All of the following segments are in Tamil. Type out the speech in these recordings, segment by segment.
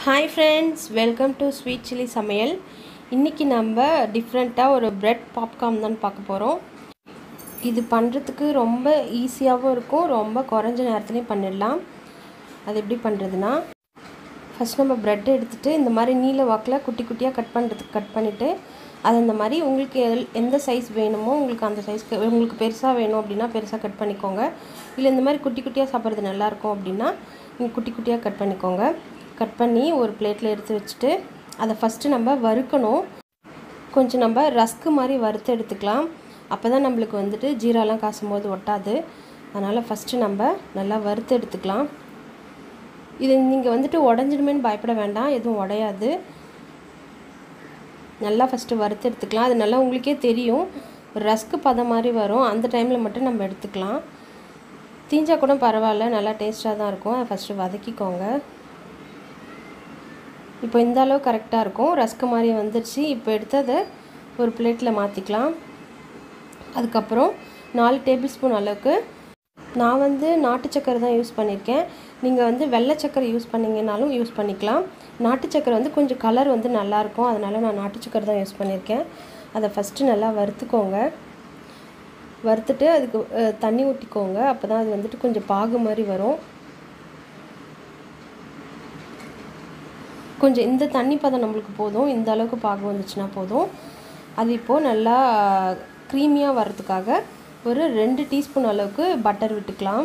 hi friends welcome to sweet chilli சமையல் இன்றைக்கி நம்ம டிஃப்ரெண்ட்டாக ஒரு பிரெட் பாப்கார்ன் தான் பார்க்க போகிறோம் இது பண்ணுறதுக்கு ரொம்ப ஈஸியாகவும் இருக்கும் ரொம்ப குறைஞ்ச நேரத்துலையும் பண்ணிடலாம் அது எப்படி பண்ணுறதுனா ஃபஸ்ட் நம்ம ப்ரெட் எடுத்துகிட்டு இந்த மாதிரி நீல வாக்கில் குட்டி குட்டியாக கட் பண்ணுறதுக்கு கட் பண்ணிவிட்டு அது இந்த மாதிரி உங்களுக்கு எல்- எந்த சைஸ் வேணுமோ உங்களுக்கு அந்த சைஸ்க்கு உங்களுக்கு பெருசாக வேணும் அப்படின்னா பெருசாக கட் பண்ணிக்கோங்க இல்லை இந்த மாதிரி குட்டி குட்டியாக சாப்பிட்றது நல்லாயிருக்கும் அப்படின்னா நீங்கள் குட்டி குட்டியாக கட் பண்ணிக்கோங்க கட் பண்ணி ஒரு பிளேட்டில் எடுத்து வச்சுட்டு அதை ஃபஸ்ட்டு நம்ம வறுக்கணும் கொஞ்சம் நம்ம ரஸ்க்கு மாதிரி வறுத்து எடுத்துக்கலாம் அப்போ தான் நம்மளுக்கு வந்துட்டு ஜீராலாம் காசும் போது ஒட்டாது அதனால் ஃபஸ்ட்டு நம்ம நல்லா வறுத்து எடுத்துக்கலாம் இது நீங்கள் வந்துட்டு உடஞ்சிடுமேன்னு பயப்பட வேண்டாம் எதுவும் உடையாது நல்லா ஃபஸ்ட்டு வறுத்து எடுத்துக்கலாம் அது நல்லா உங்களுக்கே தெரியும் ரஸ்க்கு பதம் மாதிரி வரும் அந்த டைமில் மட்டும் நம்ம எடுத்துக்கலாம் தீஞ்சா கூட பரவாயில்ல நல்லா டேஸ்ட்டாக தான் இருக்கும் அதை ஃபஸ்ட்டு வதக்கிக்கோங்க இப்போ இந்த அளவு கரெக்டாக இருக்கும் ரஸ்க்கு மாதிரி வந்துருச்சு இப்போ எடுத்து அதை ஒரு பிளேட்டில் மாற்றிக்கலாம் அதுக்கப்புறம் நாலு டேபிள் ஸ்பூன் அளவுக்கு நான் வந்து நாட்டு சக்கரை தான் யூஸ் பண்ணியிருக்கேன் நீங்கள் வந்து வெள்ளை சக்கரை யூஸ் பண்ணீங்கனாலும் யூஸ் பண்ணிக்கலாம் நாட்டு சக்கரை வந்து கொஞ்சம் கலர் வந்து நல்லாயிருக்கும் அதனால் நான் நாட்டு சக்கரை தான் யூஸ் பண்ணியிருக்கேன் அதை ஃபஸ்ட்டு நல்லா வறுத்துக்கோங்க வறுத்துட்டு அதுக்கு அஹ், தண்ணி ஊற்றிக்கோங்க அப்போ தான் அது வந்துட்டு கொஞ்சம் பாகு மாதிரி வரும் கொஞ்சம் இந்த தண்ணி பதம் நம்மளுக்கு போதும் இந்த அளவுக்கு பாகு வந்துச்சுன்னா போதும் அது இப்போது நல்லா க்ரீமியாக வர்றதுக்காக ஒரு ரெண்டு டீஸ்பூன் அளவுக்கு பட்டர் விட்டுக்கலாம்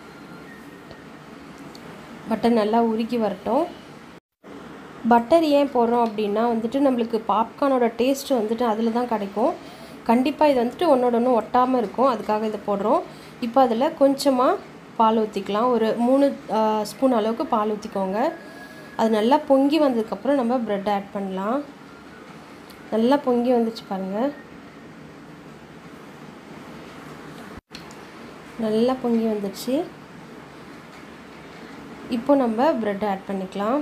பட்டர் நல்லா உருகி வரட்டும் பட்டர் ஏன் போடுறோம் அப்படின்னா வந்துட்டு நம்மளுக்கு பாப்கார்னோட டேஸ்ட் வந்துட்டு அதில் தான் கிடைக்கும் கண்டிப்பாக இது வந்துட்டு ஒன்றோட ஒன்று ஒட்டாமல் இருக்கும் அதுக்காக இதை போடுறோம் இப்போ அதில் கொஞ்சமாக பால் ஊற்றிக்கலாம் ஒரு மூணு ஸ்பூன் அளவுக்கு பால் ஊற்றிக்கோங்க அது நல்லா பொங்கி வந்ததுக்கப்புறம் நம்ம ப்ரெட் ஆட் பண்ணலாம் நல்லா பொங்கி வந்துச்சு பாருங்கள் நல்லா பொங்கி வந்துடுச்சு இப்போ நம்ம ப்ரெட் ஆட் பண்ணிக்கலாம்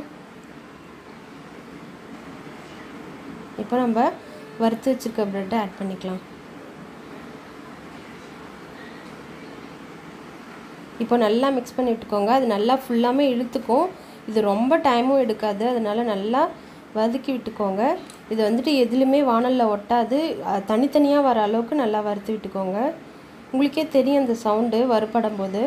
இப்போ நம்ம வறுத்து வச்சுருக்க ப்ரெட்டை ஆட் பண்ணிக்கலாம் இப்போ நல்லா மிக்ஸ் பண்ணி விட்டுக்கோங்க அது நல்லா ஃபுல்லாமே இழுத்துக்கும் இது ரொம்ப டைமும் எடுக்காது அதனால நல்லா வதக்கி விட்டுக்கோங்க இது வந்துட்டு எதுலேயுமே வானலில் ஒட்டாது அஹ், தனித்தனியாக வர அளவுக்கு நல்லா வறுத்து விட்டுக்கோங்க உங்களுக்கே தெரியும் அந்த சவுண்டு வறுபடும் போது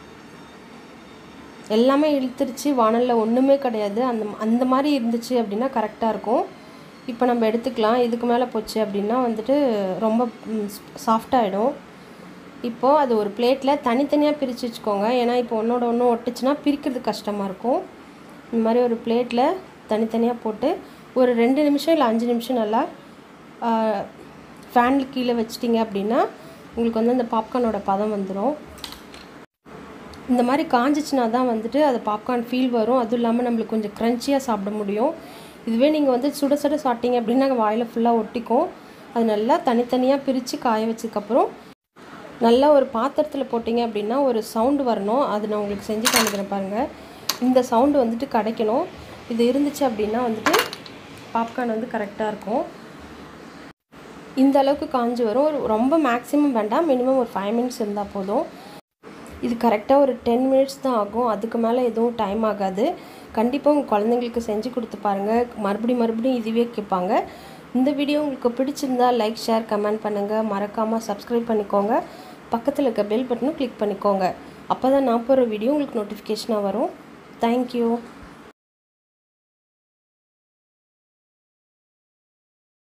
எல்லாமே இழுத்துருச்சு வானலில் ஒன்றுமே கிடையாது அந்த அந்த மாதிரி இருந்துச்சு அப்படின்னா கரெக்டாக இருக்கும் இப்போ நம்ம எடுத்துக்கலாம் இதுக்கு மேலே போச்சு அப்படின்னா வந்துட்டு ரொம்ப சாஃப்டாகிடும் இப்போது அது ஒரு பிளேட்டில் தனித்தனியாக பிரித்து வச்சுக்கோங்க ஏன்னா இப்போ ஒன்றோட ஒன்று ஒட்டுச்சுன்னா பிரிக்கிறது கஷ்டமாக இருக்கும் இந்த மாதிரி ஒரு பிளேட்டில் தனித்தனியாக போட்டு ஒரு ரெண்டு நிமிஷம் இல்லை அஞ்சு நிமிஷம் நல்லா ஃபேனில் கீழே வச்சிட்டிங்க அப்படின்னா உங்களுக்கு வந்து அந்த பாப்கார்னோட பதம் வந்துடும் இந்த மாதிரி காஞ்சிச்சுனா தான் வந்துட்டு அது பாப்கார்ன் ஃபீல் வரும் அதுவும் இல்லாமல் நம்மளுக்கு கொஞ்சம் க்ரன்ச்சியாக சாப்பிட முடியும் இதுவே நீங்கள் வந்து சுட சுட சாப்பிட்டீங்க அப்படின்னா வாயில் ஃபுல்லாக ஒட்டிக்கும் அது நல்லா தனித்தனியாக பிரித்து காய வச்சதுக்கப்புறம் நல்லா ஒரு பாத்திரத்தில் போட்டிங்க அப்படின்னா ஒரு சவுண்டு வரணும் அது நான் உங்களுக்கு செஞ்சு காமிக்கிறேன் பாருங்கள் இந்த சவுண்டு வந்துட்டு கிடைக்கணும் இது இருந்துச்சு அப்படின்னா வந்துட்டு பாப்கார்ன் வந்து கரெக்டாக இருக்கும் இந்த அளவுக்கு காஞ்சி வரும் ஒரு ரொம்ப மேக்ஸிமம் வேண்டாம் மினிமம் ஒரு ஃபைவ் மினிட்ஸ் இருந்தால் போதும் இது கரெக்டாக ஒரு டென் மினிட்ஸ் தான் ஆகும் அதுக்கு மேலே எதுவும் டைம் ஆகாது கண்டிப்பாக உங்கள் குழந்தைங்களுக்கு செஞ்சு கொடுத்து பாருங்கள் மறுபடியும் மறுபடியும் இதுவே கேட்பாங்க இந்த வீடியோ உங்களுக்கு பிடிச்சிருந்தா லைக் ஷேர் கமெண்ட் பண்ணுங்கள் மறக்காமல் சப்ஸ்கிரைப் பண்ணிக்கோங்க பக்கத்தில் இருக்க பெல் பட்டனும் கிளிக் பண்ணிக்கோங்க அப்போ தான் நான் போகிற வீடியோ உங்களுக்கு நோட்டிஃபிகேஷனாக வரும் தேங்க்யூ